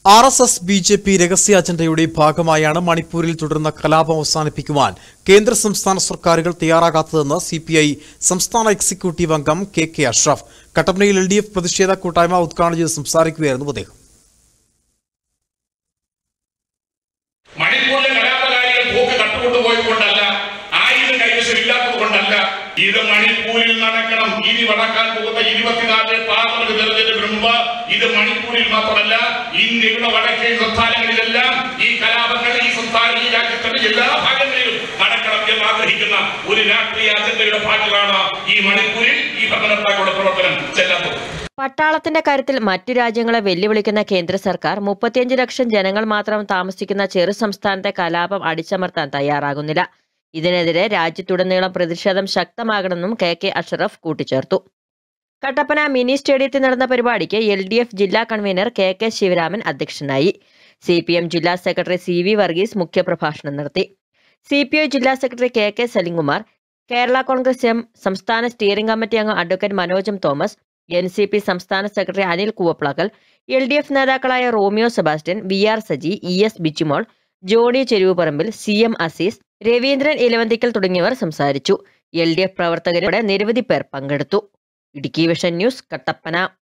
R S S B J P രഹസ്യ അജണ്ടയുടെ ഭാഗമായാണ് മണിപ്പൂരിൽ തുടരുന്ന കലാപം അവസാനിപ്പിക്കുവാൻ കേന്ദ്ര സംസ്ഥാന സർക്കാരുകൾ തയ്യാറാകാത്തതെന്ന് സി പി ഐ സംസ്ഥാന എക്സിക്യൂട്ടീവ് അംഗം കെ കെ അഷ്റഫ് കട്ടപ്പനയിൽ എൽ ഡി എഫ് പ്രതിഷേധ കൂട്ടായ്മ ഉദ്ഘാടനം ചെയ്ത് സംസാരിക്കുകയായിരുന്നു അദ്ദേഹം മണിപ്പൂരിലെ കലാപകാരികൾ പോക്ക് കട്ടുകൊണ്ടുപോയതുകൊണ്ടല്ല ആയുധം കൈവശം ഇല്ലാത്തത് കൊണ്ടല്ല ഇത് മണിപ്പൂരിൽ നടക്കണം ഇനി നടക്കാൻ പോകുന്ന ഇരുപത്തിനാല് പാർലമെന്റ് തെരഞ്ഞെടുപ്പിന് മുമ്പ് ഇത് മണിപ്പൂരിൽ മാത്രമല്ല ഇന്ത്യയുടെ വടക്കേ സംസ്ഥാനങ്ങളിലെല്ലാം ഈ കലാപങ്ങൾ ഈ സംസ്ഥാന ഈ രാജ്യത്തിന്റെ എല്ലാ ഭാഗങ്ങളിലും നടക്കണം എന്ന് ആഗ്രഹിക്കുന്ന ഒരു രാഷ്ട്രീയ അജണ്ടയുടെ ഭാഗമാണ് ഈ മണിപ്പൂരിൽ ഈ ഭരണത്താക്കളുടെ പ്രവർത്തനം ചെല്ലാത്തത് പട്ടാളത്തിന്റെ കാര്യത്തിൽ മറ്റു രാജ്യങ്ങളെ വെല്ലുവിളിക്കുന്ന കേന്ദ്ര സർക്കാർ മുപ്പത്തിയഞ്ച് ലക്ഷം ജനങ്ങൾ മാത്രം താമസിക്കുന്ന ചെറു സംസ്ഥാനത്തെ കലാപം അടിച്ചമർത്താൻ തയ്യാറാകുന്നില്ല ഇതിനെതിരെ രാജ്യത്തുടനീളം പ്രതിഷേധം ശക്തമാകണമെന്നും കെ കെ അഷറഫ് കൂട്ടിച്ചേർത്തു കട്ടപ്പന മിനി സ്റ്റേഡിയത്തിൽ നടന്ന പരിപാടിക്ക് എൽ ഡി എഫ് ജില്ലാ കൺവീനർ കെ കെ ശിവരാമൻ അധ്യക്ഷനായി സി പി എം ജില്ലാ സെക്രട്ടറി സി വി വർഗീസ് മുഖ്യപ്രഭാഷണം നടത്തി സി പി ഐ ജില്ലാ secretary K K Salimkumar Kerala Congress M സംസ്ഥാന സ്റ്റിയറിംഗ് കമ്മിറ്റി അംഗം advocate Manojam Thomas N C P സംസ്ഥാന secretary Anil Koovaplakkal L D F നേതാക്കളായ Romeo Sebastian V R Saji E S Bichumol Johnny Cheruvuparambil C M Azeez Raveendran Elavanthikkal തുടങ്ങിയവർ സംസാരിച്ചു L D F പ്രവർത്തകരുടെ നിരവധി പേർ പങ്കെടുത്തു ഇടുക്കി വിഷൻ ന്യൂസ് കട്ടപ്പന